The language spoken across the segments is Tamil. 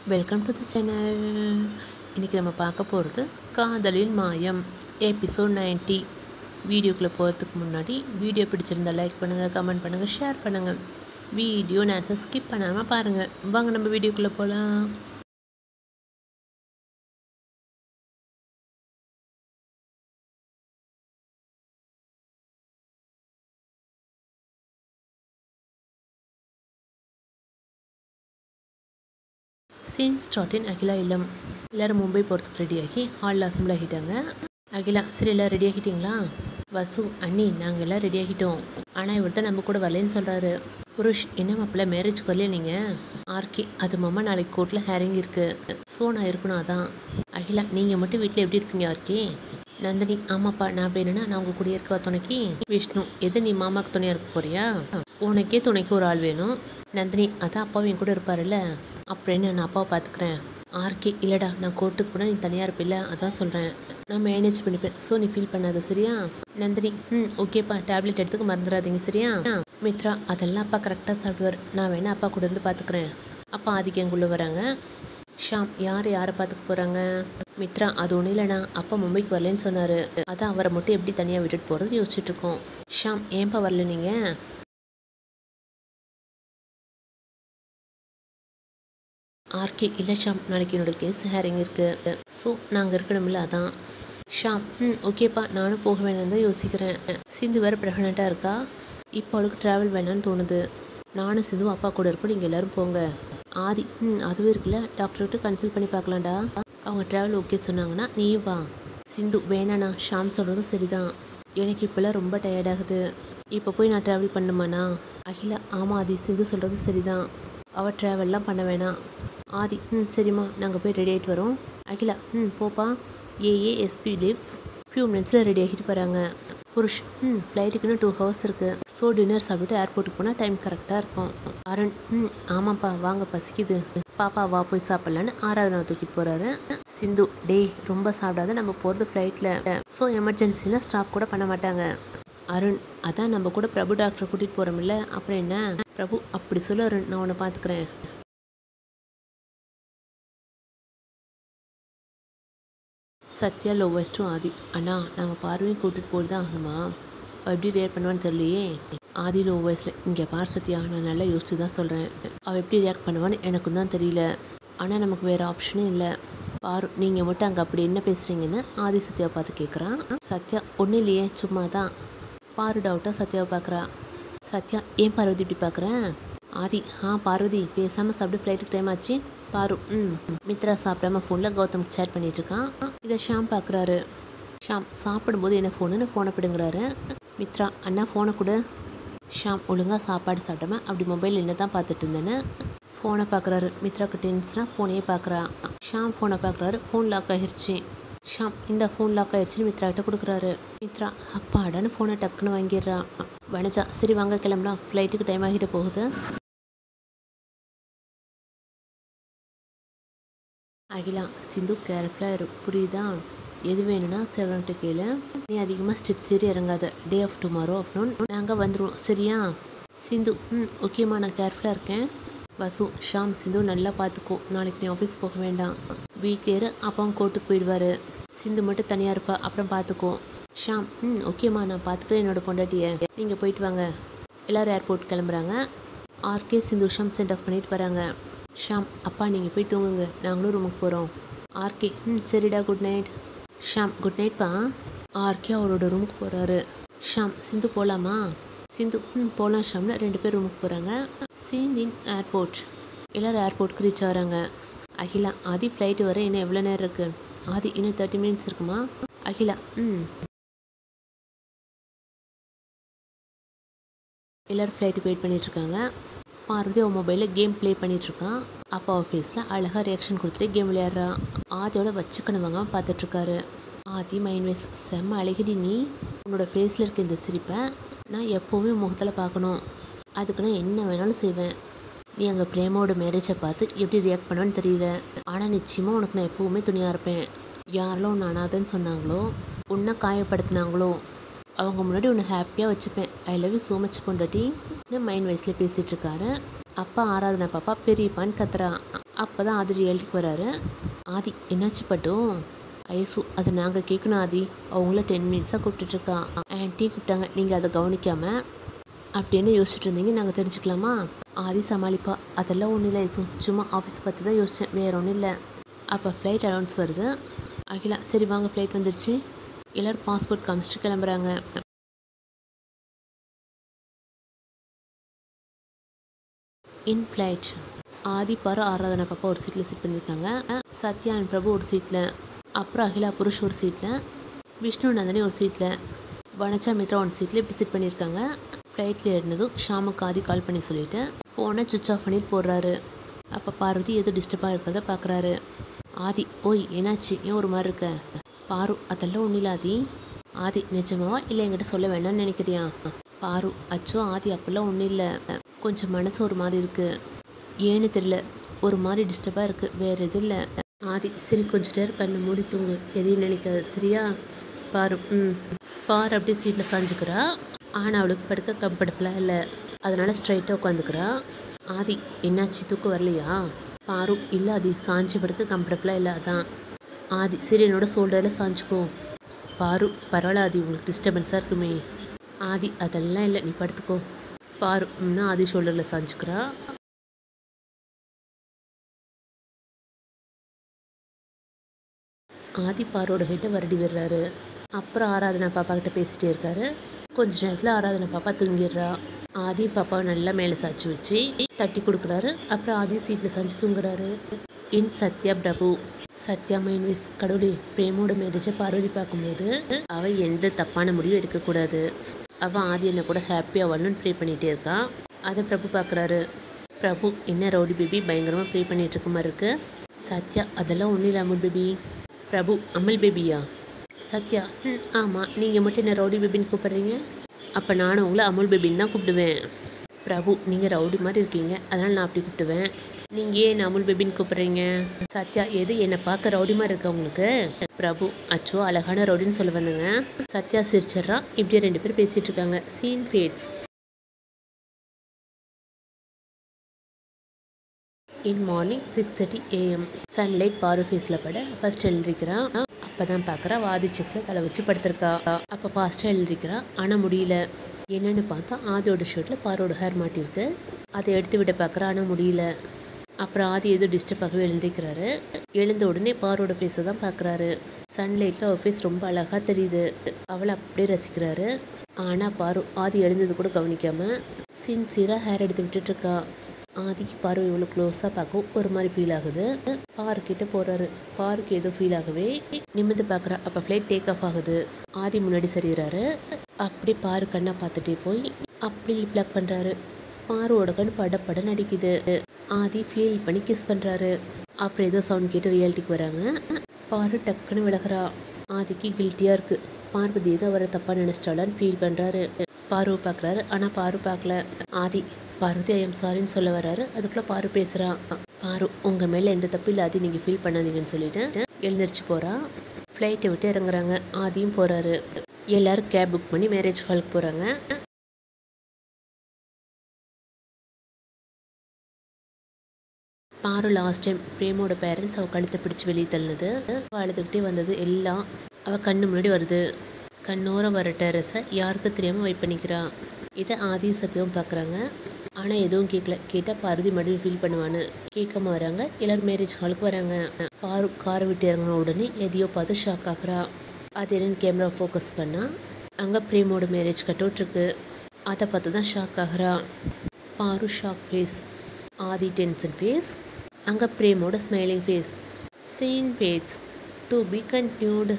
வெல்கம் டு த சேனல் இன்றைக்கி நம்ம பார்க்க போகிறது காதலின் மாயம் எபிசோட் 90 வீடியோக்குள்ளே போகிறதுக்கு முன்னாடி வீடியோ பிடிச்சிருந்தா லைக் பண்ணுங்கள் கமெண்ட் பண்ணுங்கள் ஷேர் பண்ணுங்கள் வீடியோ நேரத்தை ஸ்கிப் பண்ணாமல் பாருங்கள் வாங்க நம்ம வீடியோக்குள்ளே போகலாம் சீன் ஸ்டார்ட் இன் அகிலா இல்லம் எல்லோரும் மும்பை போகிறதுக்கு ரெடியாகி ஹாலில் அசம்பிள் ஆகிட்டாங்க அகிலா சரி எல்லாம் ரெடி ஆகிட்டீங்களா வசு அண்ணி நாங்கள் எல்லாம் ரெடி ஆகிட்டோம் ஆனால் இவர் தான் நம்ம கூட வரலன்னு சொல்கிறாரு புருஷ் என்ன மாப்பிள்ள மேரேஜ்க்கு வரலையா நீங்கள் ஆர்கே அது மாமா நாளைக்கு கோர்ட்டில் ஹேரிங் இருக்குது ஸோ நான் இருக்கணும் அதான் அகிலா நீங்கள் மட்டும் வீட்டில் எப்படி இருப்பீங்க ஆர்கே நந்தினி ஆமாப்பா நான் வேணும்னா நான் உங்கள் கூட இருக்கவா துணைக்கு விஷ்ணு எது நீ மாமாக்கு துணையாக இருக்க போறியா உனக்கே துணைக்கு ஒரு ஆள் வேணும் நந்தினி அதான் அப்பாவும் என் கூட இருப்பாருல்ல அப்புறம் என்ன நான் அப்பாவை பார்த்துக்கிறேன் ஆர்கே இல்லைடா நான் கோர்ட்டுக்கு போனால் நீ தனியாக இருப்பில்ல அதான் சொல்கிறேன் நான் மேனேஜ் பண்ணிப்பேன் ஸோ நீ ஃபீல் பண்ணாத சரியா நந்தினி ம் ஓகேப்பா டேப்லெட் எடுத்துக்க மறந்துடாதீங்க சரியா மித்ரா அதெல்லாம் அப்பா கரெக்டாக சாப்பிடுவார் நான் வேணா அப்பா கூட இருந்து பார்த்துக்கிறேன் அப்பா ஆதிக்கு எங்குள்ளே வராங்க ஷாம் யார் யாரை பார்த்துக்க போகிறாங்க மித்ரா அது ஒன்றும் இல்லைண்ணா அப்பா மும்பைக்கு வரலன்னு சொன்னார் அதான் அவரை மட்டும் எப்படி தனியாக விட்டுட்டு போகிறது யோசிச்சுட்டு இருக்கோம் ஷாம் ஏன்பா வரல நீங்கள் ஆர்கே இல்லை ஷாம் நாளைக்கு என்னோட கேஸ் ஹேரிங் இருக்குது ஸோ நாங்கள் இருக்கணும்ல அதான் ஷாம் ம் ஓகேப்பா நானும் போக வேணும்னு தான் யோசிக்கிறேன் சிந்து வேறு ப்ரெக்னெண்ட்டாக இருக்கா இப்போ அவளுக்கு ட்ராவல் வேணான்னு தோணுது நானும் சிந்து அப்பா கூட இருக்கோம் நீங்கள் எல்லோரும் போங்க ஆதி ம் அதுவும் இருக்குல்ல டாக்டர்கிட்ட கன்சல்ட் பண்ணி பார்க்கலாம்டா அவங்க ட்ராவல் ஓகே சொன்னாங்கன்னா நீயும் வா சிந்து வேணாண்ணா ஷாம் சொல்கிறதும் சரிதான் எனக்கு இப்போல்லாம் ரொம்ப டயர்டாகுது இப்போ போய் நான் ட்ராவல் பண்ணுமாண்ணா அகிலா ஆமாம் ஆதி சிந்து சொல்கிறது சரிதான் அவள் ட்ராவல்லாம் பண்ண வேணாம் ஆதி ம் சரிம்மா நாங்கள் போய் ரெடி ஆகிட்டு வரோம் அகிலா ம் போப்பா ஏஏஎஸ்பி லிவ்ஸ் ஃபியூ மினிட்ஸில் ரெடி ஆகிட்டு போகிறாங்க புருஷ் ம் ஃப்ளைட்டுக்குன்னு டூ ஹவர்ஸ் இருக்குது ஸோ டின்னர் சாப்பிட்டு ஏர்போர்ட்டுக்கு போனால் டைம் கரெக்டாக இருக்கும் அருண் ம் ஆமாப்பா வாங்க பசிக்குது பாப்பா வா போய் சாப்பிட்லான்னு ஆராதனா தூக்கிட்டு போகிறாரு சிந்து டேய் ரொம்ப சாப்பிடாத நம்ம போகிறது ஃப்ளைட்டில் ஸோ எமர்ஜென்சினா ஸ்டாப் கூட பண்ண மாட்டாங்க அருண் அதான் நம்ம கூட பிரபு டாக்டரை கூட்டிகிட்டு போகிறோம்ல அப்புறம் என்ன பிரபு அப்படி சொல்லு அருண் நான் உன்னை பார்த்துக்கிறேன் சத்யா லோவஸ்ட்டும் ஆதி அண்ணா நாங்கள் பார்வையும் கூட்டிகிட்டு போட்டு தான் ஆகணுமா அவள் எப்படி ரியாக்ட் பண்ணுவான்னு தெரியலையே ஆதி லோ வயசில் இங்கே பார் சத்யா நான் நல்லா யோசிச்சு தான் சொல்கிறேன் அவள் எப்படி ரியாக்ட் பண்ணுவான்னு எனக்கும் தான் தெரியல ஆனால் நமக்கு வேறு ஆப்ஷனே இல்லை பாரு நீங்கள் மட்டும் அங்கே அப்படி என்ன பேசுகிறீங்கன்னு ஆதி சத்யாவை பார்த்து கேட்குறான் சத்யா ஒன்றும் இல்லையே சும்மா தான் பாரு டவுட்டாக சத்யாவை பார்க்குறா சத்யா ஏன் பார்வதி இப்படி பார்க்குறேன் ஆதி ஆ பார்வதி பேசாமல் சாப்பிட்டு ஃப்ளைட்டுக்கு டைம் ஆச்சு பாரு ம் மித்ரா சாப்பிடாம ஃபோனில் கௌதம்க்கு சேட் பண்ணிட்டு இருக்கான் இதை ஷாம் பார்க்குறாரு ஷாம் சாப்பிடும்போது என்ன ஃபோனுன்னு ஃபோனை பிடுங்குறாரு மித்ரா அண்ணா ஃபோனை கொடு ஷாம் ஒழுங்காக சாப்பாடு சாப்பிடாம அப்படி மொபைல் என்ன தான் பார்த்துட்டு இருந்தேன்னு ஃபோனை பார்க்குறாரு மித்ராக்கு டென்ஸ்னால் ஃபோனையே பார்க்குறா ஷாம் ஃபோனை பார்க்குறாரு ஃபோன் லாக் ஆகிருச்சு ஷாம் இந்த ஃபோன் லாக் ஆகிடுச்சின்னு மித்ரா கிட்ட கொடுக்குறாரு மித்ரா அப்பாடான்னு ஃபோனை டக்குன்னு வாங்கிடுறா வனஜா சரி வாங்க கிளம்பலாம் ஃப்ளைட்டுக்கு டைம் ஆகிட்டு போகுது அகிலா சிந்து கேர்ஃபுல்லாக இரு புரியுதா எது வேணும்னா செவன்ட்டு கேளு நீ அதிகமாக ஸ்டெப்ஸ் ஏறி இறங்காத டே ஆஃப் டுமாரோ அப்படின்னு நாங்கள் வந்துடுவோம் சரியா சிந்து ம் ஓகேம்மா நான் கேர்ஃபுல்லாக இருக்கேன் வசு ஷாம் சிந்து நல்லா பார்த்துக்கோ நாளைக்கு நீ ஆஃபீஸ் போக வேண்டாம் வீட்டில் இரு அப்பாவும் கோர்ட்டுக்கு போயிடுவார் சிந்து மட்டும் தனியாக இருப்பா அப்புறம் பார்த்துக்கோ ஷாம் ம் ஓகேம்மா நான் பார்த்துக்கிறேன் என்னோட பொண்டாட்டியை நீங்கள் போயிட்டு வாங்க எல்லோரும் ஏர்போர்ட் கிளம்புறாங்க R K Sindhu Shyam send off பண்ணிட்டு வராங்க ஷாம் அப்பா நீங்கள் போய் தூங்குங்க நாங்களும் ரூமுக்கு போகிறோம் ஆர்கே ம் சரிடா குட் நைட் ஷாம் குட் நைட்ப்பா ஆர்கே அவரோட ரூமுக்கு போகிறாரு ஷாம் சிந்து போகலாமா சிந்து ம் போகலாம் ஷாம்னு ரெண்டு பேர் ரூமுக்கு போகிறாங்க சீன் இன் ஏர்போர்ட் எல்லோரும் ஏர்போர்ட்டுக்கு ரீச் ஆகிறாங்க அகிலா ஆதி ஃப்ளைட்டு வர இன்னும் எவ்வளோ நேரம் இருக்குது ஆதி இன்னும் தேர்ட்டி மினிட்ஸ் இருக்குமா அகிலா ம் எல்லோரும் ஃப்ளைட்டுக்கு வெயிட் பண்ணிகிட்ருக்காங்க பார்வதி அவன் மொபைலில் கேம் ப்ளே பண்ணிகிட்ருக்கான் அப்பா ஆஃபீஸில் அழகாக ரியாக்ஷன் கொடுத்துட்டு கேம் விளையாடுறா ஆதியோட வச்சுக்கணும் வாங்க பார்த்துட்ருக்காரு ஆதி மைண்ட் வைஸ் செம்ம அழகிடி நீ உன்னோட ஃபேஸில் இருக்க இந்த சிரிப்பை நான் எப்போவுமே முகத்தில் பார்க்கணும் அதுக்கு நான் என்ன வேணாலும் செய்வேன் நீ அங்கே பிரேமாவோட மேரேஜை பார்த்து எப்படி ரியாக்ட் பண்ணுவேன்னு தெரியல ஆனால் நிச்சயமாக உனக்கு நான் எப்போவுமே துணியாக இருப்பேன் யாரெல்லாம் உன்னை அனாதன்னு சொன்னாங்களோ உன்னை காயப்படுத்தினாங்களோ அவங்க முன்னாடி உன்னை ஹாப்பியாக வச்சுப்பேன் I love you so much பொண்டாட்டி மைண்ட் வைஸில் பேசிகிட்டு இருக்காரு அப்பா ஆராதனா பாப்பா பெரியப்பான்னு கத்துறா அப்போ தான் ஆதி ரியாலிட்டிக்கு வராரு ஆதி என்னாச்சு பட்டும் ஐசு அதை நாங்கள் கேட்கணும் ஆதி அவங்கள டென் மினிட்ஸாக கூப்பிட்டுட்ருக்கா ஆன்ட்டி கூப்பிட்டாங்க நீங்கள் அதை கவனிக்காமல் அப்படின்னு யோசிச்சுட்டு இருந்தீங்க நாங்கள் தெரிஞ்சுக்கலாமா ஆதி சமாளிப்பா அதெல்லாம் ஒன்றும் இல்லை ஐசு சும்மா ஆஃபீஸ் பற்றி தான் யோசித்தேன் வேற ஒன்றும் இல்லை அப்போ ஃப்ளைட் அலௌன்ஸ் வருது அகிலா சரி வாங்க ஃப்ளைட் வந்துருச்சு எல்லோரும் பாஸ்போர்ட் காமிச்சிட்டு கிளம்புறாங்க இன் ஃப்ளைட் ஆதி பாரு ஆராதனா பாப்பா ஒரு சீட்டில் சிட் பண்ணியிருக்காங்க சத்யா அண்ட் பிரபு ஒரு சீட்டில் அப்புறம் அகிலா புருஷ் ஒரு சீட்டில் விஷ்ணு நந்தினி ஒரு சீட்டில் வனஜா மித்ரா ஒன் சீட்டில் இப்படி சிட் பண்ணியிருக்காங்க ஃப்ளைட்டில் ஏறினதும் ஷாமுக்கு ஆதி கால் பண்ணி சொல்லிவிட்டு ஃபோனை சுவிச் ஆஃப் பண்ணிட்டு போடுறாரு அப்போ பார்வதி ஏதோ டிஸ்டர்பாக இருக்கிறத பார்க்குறாரு ஆதி ஓய் என்னாச்சு ஏன் ஒரு மாதிரி இருக்க பாரு அதெல்லாம் ஒன்றும் இல்லை ஆதி ஆதி நிஜமாவா இல்லை என்கிட்ட சொல்ல வேண்டாம்னு நினைக்கிறியா பாரு அச்சோ ஆதி அப்பெல்லாம் ஒன்றும் இல்லை கொஞ்சம் மனசு ஒரு மாதிரி இருக்கு ஏன்னு தெரியல ஒரு மாதிரி டிஸ்டர்பாக இருக்கு வேற எதுவும் இல்லை ஆதி சரி கொஞ்ச நேரம் கண்ணு மூடி தூங்கு எதையும் நினைக்காத சரியா பாரு ம் பாரு அப்படியே சீட்டில் சாஞ்சுக்கிறா ஆனால் அவளுக்கு படுக்க கம்ஃபர்டபுளாக இல்லை அதனால ஸ்ட்ரைட்டாக உட்காந்துக்கிறா ஆதி என்னாச்சு தூக்கம் வரலையா பாரு இல்லை ஆதி சாஞ்சு படுக்க கம்ஃபர்டபுளாக இல்லை அதான் ஆதி சரி என்னோட ஷோல்டரில் சாஞ்சுக்கோ பாரு பரவாயில்ல ஆதி உங்களுக்கு டிஸ்டர்பன்ஸாக இருக்குமே ஆதி அதெல்லாம் இல்லை நீ படுத்துக்கோ பாரு இன்னும் ஆதி ஷோல்டரில் சாஞ்சுக்கிறா ஆதி பாரோட ஹெட்டை வருடி விடுறாரு அப்புறம் ஆராதனா பாப்பா கிட்ட பேசிட்டே இருக்காரு கொஞ்ச நேரத்தில் ஆராதனா பாப்பா தூங்கிடுறா ஆதி பாப்பாவை நல்லா மேலே சாய்ச்சி வச்சு தட்டி கொடுக்குறாரு அப்புறம் ஆதி சீட்டில் சாஞ்சு தூங்குறாரு இன் சத்யா பிரபு சத்யா மைன் விஸ் கடவுளே பிரேமோட மேரேஜை பார்வதி பார்க்கும்போது அவள் எந்த தப்பான முடிவும் எடுக்கக்கூடாது அவள் ஆதி என்ன கூட ஹாப்பியாக வரணும்னு ப்ரே பண்ணிகிட்டே இருக்கா அதை பிரபு பார்க்குறாரு பிரபு என்ன ரவுடி பேபி பயங்கரமாக ப்ரே பண்ணிட்டு இருக்க மாதிரி இருக்கு சத்யா அதெல்லாம் ஒன்றும் இல்லை அமுல் பேபி பிரபு அமல் பேபியா சத்யா ம் ஆமாம் நீங்கள் மட்டும் என்ன ரவுடி பேபின்னு கூப்பிட்றீங்க அப்போ நானும் உங்களை அமுல் பேபின்னு தான் கூப்பிடுவேன் பிரபு நீங்கள் ரவுடி மாதிரி இருக்கீங்க அதனால் நான் அப்படி கூப்பிடுவேன் நீங்கள் ஏன் என்ன அமுல் பேபின்னு கூப்பிட்றீங்க சத்யா எது என்னை பார்க்க ரவுடி மாதிரி இருக்கா உங்களுக்கு பிரபு அச்சோ அழகான ரவுடின்னு சொல்ல வந்தேங்க சத்யா சிரிச்சிட்றா இப்படியே ரெண்டு பேரும் பேசிகிட்டு இருக்காங்க scene fades in morning six thirty AM sunlight பாரு ஃபேஸில் பட ஃபர்ஸ்ட் எழுந்திருக்கிறான் அப்போ தான் பார்க்குறா வாதி செக்ஸில் தலை வச்சு படுத்திருக்கா அப்போ ஃபாஸ்ட்டாக எழுந்திருக்கிறான் ஆனால் முடியல என்னன்னு பார்த்தா ஆதியோட ஷர்ட்டில் பாரோட ஹேர் மாட்டியிருக்கு அதை எடுத்து விட பார்க்குறா ஆனால் முடியல அப்புறம் ஆதி ஏதோ டிஸ்டர்ப் ஆகவே எழுந்திருக்கிறாரு எழுந்த உடனே பாரோட ஃபேஸை தான் பார்க்குறாரு சன்லைட்டில் அவள் ஃபேஸ் ரொம்ப அழகாக தெரியுது அவளை அப்படியே ரசிக்கிறாரு ஆனால் பாரு ஆதி எழுந்தது கூட கவனிக்காம சின்சியராக ஹேர் எடுத்து விட்டுட்டு இருக்கா ஆதிக்கு பாரு இவ்வளோ க்ளோஸாக பார்க்கவும் ஒரு மாதிரி ஃபீல் ஆகுது பாருக்கிட்ட போகிறாரு பாருக்கு ஏதோ ஃபீல் ஆகவே நிமிர்ந்து பார்க்குறா அப்போ ஃப்ளைட் டேக் ஆஃப் ஆகுது ஆதி முன்னாடி சரிகிறாரு அப்படியே பாரு கண்ணை பார்த்துட்டே போய் அப்படி லிப்லாக் பண்ணுறாரு பாருவோட கண் பட பட நடிக்குது ஆதி ஃபீல் பண்ணி கிஸ் பண்ணுறாரு அப்புறம் ஏதோ சவுண்ட் கேட்டு ரியாலிட்டிக்கு வராங்க பாரு டக்குன்னு விலகுறா ஆதிக்கு கில்ட்டியாக இருக்குது பார்வதி ஏதோ அவரை தப்பாக நினச்சிட்டாளான்னு ஃபீல் பண்ணுறாரு பாரு பார்க்குறாரு ஆனால் பாரு பார்க்கல ஆதி பார்வதி ஐயம் சாரின்னு சொல்ல வராரு அதுக்குள்ளே பாரு பேசுகிறா பாரு உங்கள் மேலே எந்த தப்பு இல்லை ஆதி நீங்கள் ஃபீல் பண்ணாதீங்கன்னு சொல்லிட்டு எழுந்திரிச்சு போகிறா ஃப்ளைட்டை விட்டு இறங்குறாங்க ஆதியும் போகிறாரு எல்லாரும் கேப் புக் பண்ணி மேரேஜ் ஹாலுக்கு போகிறாங்க பாரு லாஸ்ட் டைம் பிரேமோட பேரண்ட்ஸ் அவள் கழுத்தை பிடிச்சி வெளியே தள்ளினது அவள் அழுதுகிட்டே வந்தது எல்லாம் அவள் கண்ணு முன்னாடி வருது கண்ணோரம் வர டெரஸை யாருக்கு தெரியாமல் வெயிட் பண்ணிக்கிறா இதை ஆதி சத்தியமும் பார்க்குறாங்க ஆனால் எதுவும் கேட்கல கேட்டால் பாரதி மறுபடியும் ஃபீல் பண்ணுவான்னு கேட்காம வராங்க எல்லோரும் மேரேஜ் ஹாலுக்கு வராங்க பாரு காரை விட்டு இறங்கின உடனே எதையோ பார்த்து ஷாக் ஆகுறா அது என்னன்னு கேமரா ஃபோக்கஸ் பண்ணால் அங்கே பிரேமோட மேரேஜ் கட் அவுட் இருக்கு அதை பார்த்து தான் ஷாக் ஆகுறா பாரு shock face Aadhi tension face அங்கே பிரேமோட smiling face scene face to be continued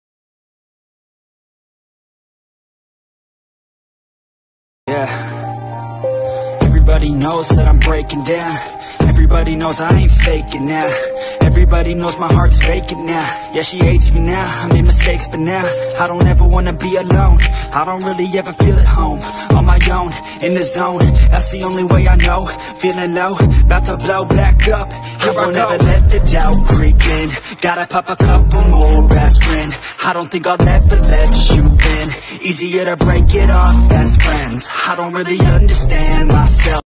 Yeah. Everybody knows that I'm breaking down. Everybody knows I ain't faking now. Everybody knows my heart's faking now. Yeah, she hates me now. I made mistakes, but now I don't ever wanna be alone. I don't really ever feel at home. On my own, in the zone. That's the only way I know. Feeling low, about to blow back up. I won't ever let the doubt creep in. Gotta pop a couple more aspirin. I don't think I'll ever let you in. Easier to break it off best friends. I don't really understand myself.